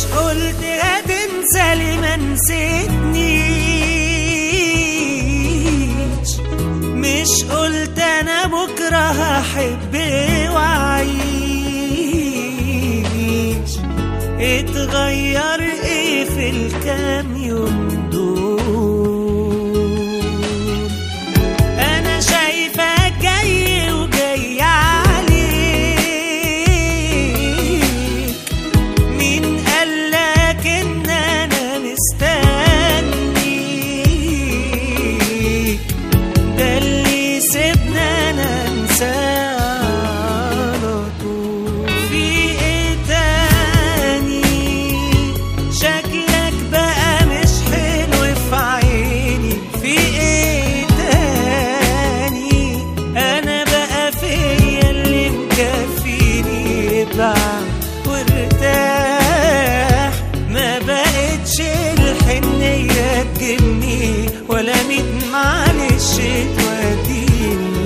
قلت هتنسى لي ما نسيتنيش مش قلت انا بكره هحب واعيش اتغير ايه في الكام يوم دول انا شايفك جاي وجاي عليك مين قالك ان انا مستنيك ده اللي سيبنا انا انساه على طول في ايه تاني شكلك بقى مش حلو في عيني في ايه تاني انا بقى فيا اللي مكفيني ابعد وارتاح ما بقتش الحنية تجيبني ولا ميت معلش توديني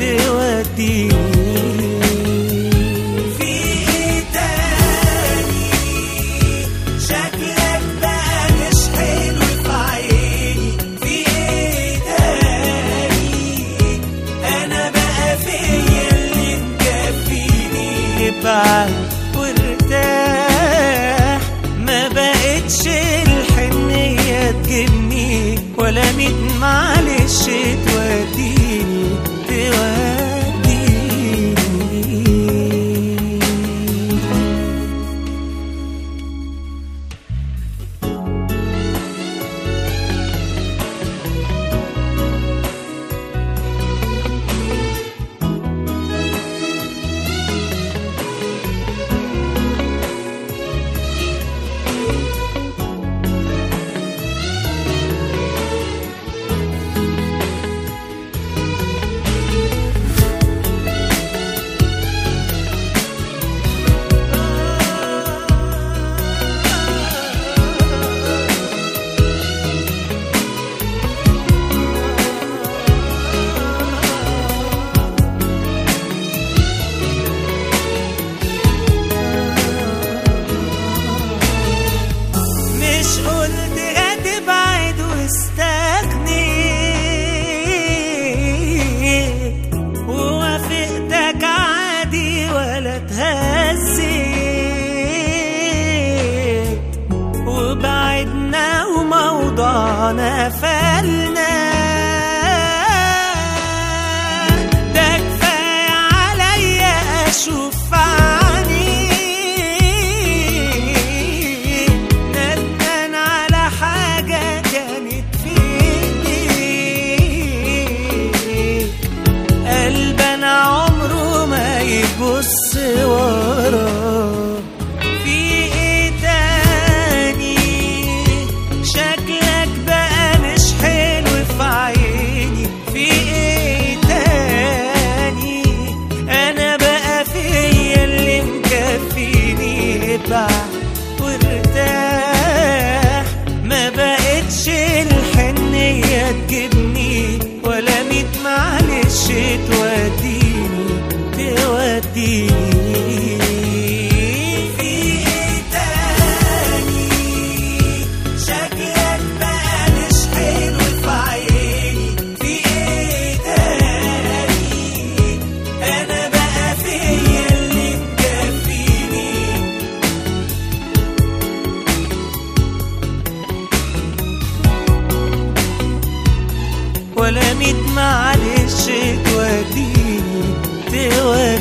توديني في ايه تاني شكلك بقى مش حلو في عيني في ايه تاني انا بقى فيا اللي مكفيني ابعد وارتاح ما بقتش الحنية تجيبني ولا ميت معلش توديني توديني مش قلت هتبعد واستغنيت ووافقتك عادي ولا اتهزيت وبعدنا وموضوعنا فلنا ده كفاية عليا أشوف عينيك ندمان على حاجة كانت في ايديك قلبنا عمره ما يبص وراه في ايه تاني شكلك بقى مش حلو في عيني في ايه تاني انا بقى فيا اللي مكفيني ابعد وارتاح ما بقتش الحنية تجيبني ولا ميت معلش توديني توديني في ايه تاني شكلك بقى مش حلو في عيني في ايه تاني انا بقى فيا اللي مكفيني ولا ميت معلش توديني توديني